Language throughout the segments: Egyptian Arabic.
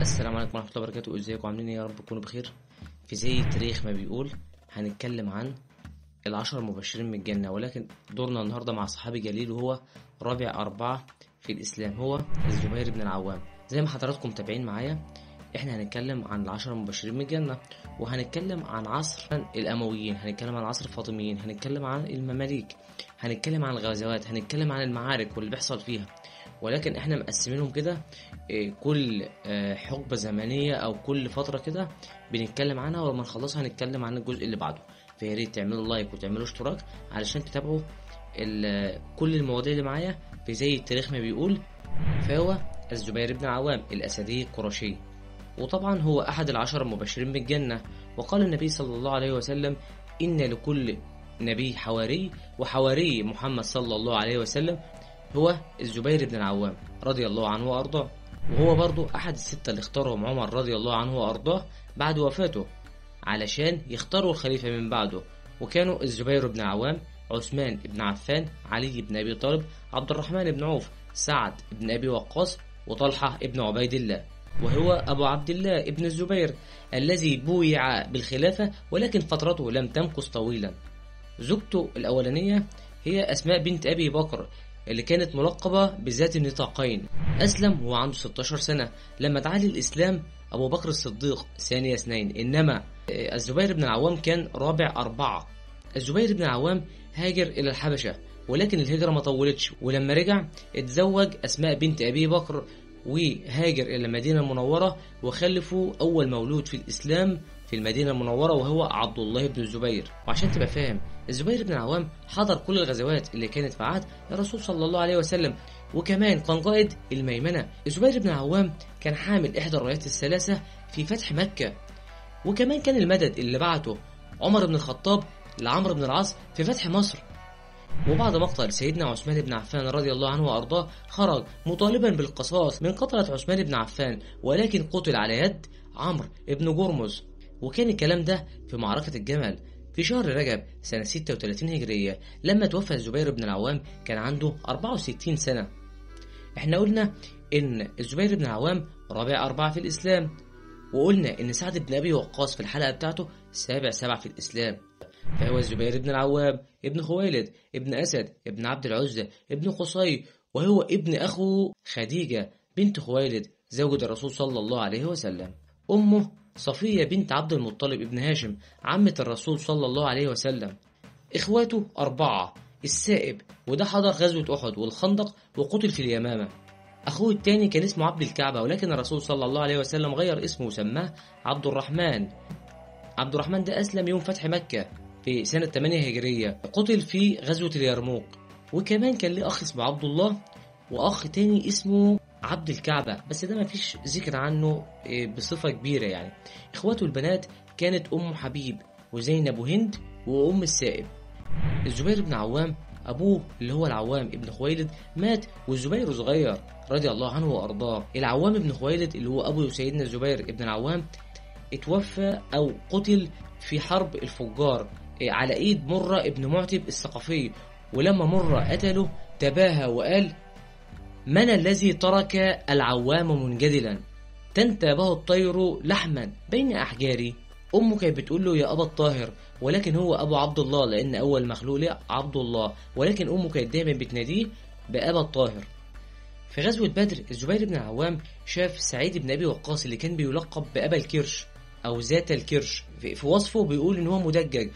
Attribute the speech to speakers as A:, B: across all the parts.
A: السلام عليكم ورحمة الله وبركاته ازيكم عاملين ايه يا رب تكونوا بخير في زي التاريخ ما بيقول هنتكلم عن العشرة المبشرين من الجنة ولكن دورنا النهاردة مع صحابي جليل وهو رابع أربعة في الإسلام هو الزبير بن العوام زي ما حضراتكم متابعين معايا احنا هنتكلم عن العشرة المبشرين من الجنة وهنتكلم عن عصر الأمويين هنتكلم عن عصر الفاطميين هنتكلم عن المماليك هنتكلم عن الغزوات هنتكلم عن المعارك واللي بيحصل فيها ولكن احنا مقسمينهم كده إيه، كل آه، حقبة زمنية أو كل فترة كده بنتكلم عنها ولما نخلصها هنتكلم عن الجزء اللي بعده فيا ريت تعملوا لايك وتعملوا اشتراك علشان تتابعوا ال- كل المواضيع اللي معايا في زي التاريخ ما بيقول فهو الزبير بن العوام الأسدي القرشي وطبعا هو أحد العشر المبشرين بالجنة وقال النبي صلى الله عليه وسلم إن لكل نبي حواري وحواري محمد صلى الله عليه وسلم هو الزبير بن العوام رضي الله عنه وأرضاه وهو برضو أحد الستة اللي اختارهم عمر رضي الله عنه وأرضاه بعد وفاته علشان يختاروا الخليفة من بعده وكانوا الزبير بن العوام عثمان بن عفان علي بن أبي طالب عبد الرحمن بن عوف سعد بن أبي وقاص وطلحة بن عبيد الله وهو أبو عبد الله بن الزبير الذي بويع بالخلافة ولكن فترته لم تمكث طويلا زوجته الأولانية هي أسماء بنت أبي بكر اللي كانت ملقبة بذات النطاقين أسلم وهو عنده 16 سنة لما دعا للإسلام أبو بكر الصديق ثاني اثنين إنما آه، الزبير بن العوام كان رابع أربعة الزبير بن العوام هاجر إلى الحبشة ولكن الهجرة ما طولتش ولما رجع اتزوج أسماء بنت أبي بكر وهاجر إلى المدينة المنورة وخلفوا أول مولود في الإسلام في المدينة المنورة وهو عبد الله بن الزبير وعشان تبقى فاهم الزبير بن العوام حضر كل الغزوات اللي كانت في عهد الرسول صلى الله عليه وسلم وكمان كان قائد الميمنة الزبير بن العوام كان حامل إحدى الرايات الثلاثة في فتح مكة وكمان كان المدد اللي بعته عمر بن الخطاب لعمرو بن العاص في فتح مصر وبعد مقتل سيدنا عثمان بن عفان رضي الله عنه وارضاه خرج مطالبا بالقصاص من قتلة عثمان بن عفان ولكن قتل على يد عمرو بن جرمز وكان الكلام ده في معركة الجمل في شهر رجب سنة 36 هجرية لما توفى الزبير بن العوام كان عنده 64 سنة احنا قلنا ان الزبير بن العوام رابع أربعة في الإسلام وقلنا ان سعد بن أبي وقاص في الحلقة بتاعته سابع سبعة في الإسلام فهو الزبير بن العوام ابن خويلد ابن أسد ابن عبد العزة ابن قصي وهو ابن أخو خديجة بنت خويلد زوجة الرسول صلى الله عليه وسلم أمه صفية بنت عبد المطلب ابن هاشم عمة الرسول صلى الله عليه وسلم إخواته أربعة السائب وده حضر غزوة أحد والخندق وقتل في اليمامة أخوه التاني كان اسمه عبد الكعبة ولكن الرسول صلى الله عليه وسلم غير اسمه وسماه عبد الرحمن عبد الرحمن ده أسلم يوم فتح مكة في سنة 8 هجرية قتل في غزوة اليرموك وكمان كان ليه أخ اسمه عبد الله وأخ تاني اسمه عبد الكعبة بس ده مفيش ذكر عنه إيه، بصفة كبيرة يعني إخواته البنات كانت أم حبيب وزينب وهند وأم السائب الزبير بن عوام أبوه اللي هو العوام ابن خويلد مات والزبير صغير رضي الله عنه وأرضاه العوام ابن خويلد اللي هو أبو سيدنا الزبير ابن العوام اتوفى أو قتل في حرب الفجار إيه، على إيد مرة ابن معتب الثقفي ولما مرة قتله تباهى وقال من الذي ترك العوام منجدلا تنتابه الطير لحما بين أحجاري أمه كانت بتقول له يا أبا الطاهر ولكن هو أبو عبد الله لأن أول مخلوق ليه عبد الله ولكن أمه كانت دايما بتناديه بأبا الطاهر في غزوة بدر الزبير بن العوام شاف سعيد بن أبي وقاص اللي كان بيلقب بأبا الكرش أو ذات الكرش في في وصفه بيقول إن هو مدجج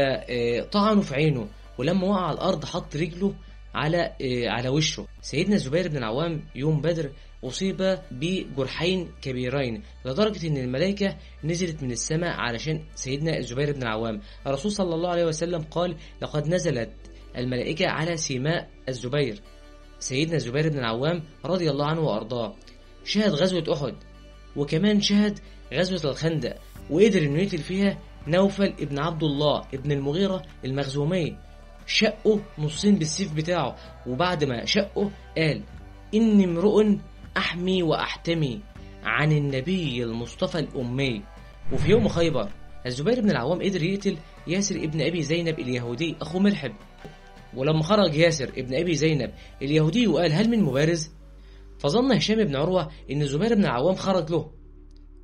A: فطعنه في عينه ولما وقع على الأرض حط رجله على آه، على وشه سيدنا الزبير بن العوام يوم بدر أصيب بجرحين كبيرين لدرجة إن الملائكة نزلت من السماء علشان سيدنا الزبير بن العوام الرسول صلى الله عليه وسلم قال لقد نزلت الملائكة على سيماء الزبير سيدنا الزبير بن العوام رضي الله عنه وأرضاه شهد غزوة أحد وكمان شهد غزوة الخندق وقدر إنه يقتل فيها نوفل ابن عبد الله ابن المغيرة المخزومي شقه نصين بالسيف بتاعه وبعد ما شقه قال إني امرؤ أحمي وأحتمي عن النبي المصطفى الأمي وفي يوم خيبر الزبير بن العوام قدر يقتل ياسر ابن أبي زينب اليهودي أخو مرحب ولما خرج ياسر ابن أبي زينب اليهودي وقال هل من مبارز فظن هشام بن عروة إن الزبير بن العوام خرج له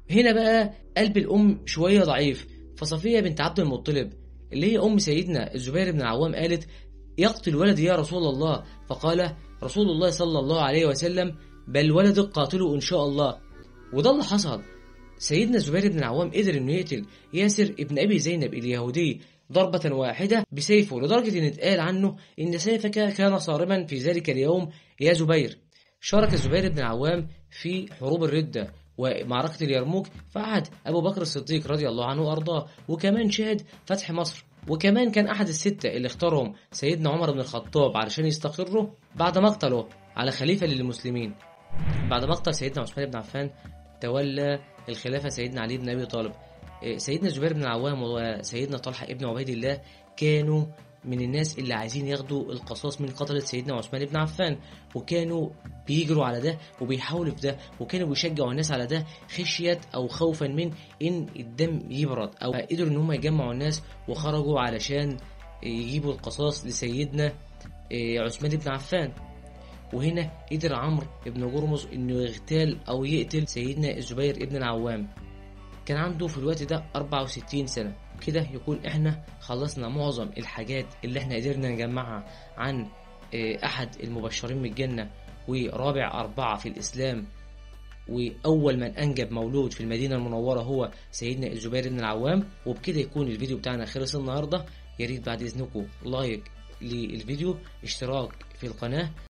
A: هنا بقى قلب الأم شوية ضعيف فصفية بنت عبد المطلب اللي هي أم سيدنا الزبير بن العوام قالت يقتل ولدي يا رسول الله فقال رسول الله صلى الله عليه وسلم بل ولدك قاتله إن شاء الله وده اللي حصل سيدنا الزبير بن العوام قدر انه يقتل ياسر ابن ابي زينب اليهودي ضربة واحدة بسيفه لدرجة ان اتقال عنه ان سيفك كان صارما في ذلك اليوم يا زبير شارك الزبير بن العوام في حروب الردة ومعركة اليرموك فعهد أبو بكر الصديق رضي الله عنه وأرضاه وكمان شهد فتح مصر وكمان كان أحد الستة اللي اختارهم سيدنا عمر بن الخطاب علشان يستقروا بعد مقتله على خليفة للمسلمين بعد مقتل سيدنا عثمان بن عفان تولى الخلافة سيدنا علي بن أبي طالب سيدنا الزبير بن العوام وسيدنا طلحة ابن عبيد الله كانوا من الناس اللي عايزين ياخدوا القصاص من قتلة سيدنا عثمان بن عفان وكانوا بيجروا على ده وبيحاولوا في ده وكانوا بيشجعوا الناس على ده خشية أو خوفا من إن الدم يبرد أو قدروا إن هم يجمعوا الناس وخرجوا علشان يجيبوا القصاص لسيدنا عثمان بن عفان وهنا قدر عمرو بن جرمز انه يغتال او يقتل سيدنا الزبير ابن العوام كان عنده في الوقت ده 64 سنة كده يكون احنا خلصنا معظم الحاجات اللي احنا قدرنا نجمعها عن احد المبشرين بالجنة ورابع أربعة في الإسلام وأول من أنجب مولود في المدينة المنورة هو سيدنا الزبير بن العوام وبكده يكون الفيديو بتاعنا خلص النهاردة يا ريت بعد إذنكم لايك للفيديو اشتراك في القناة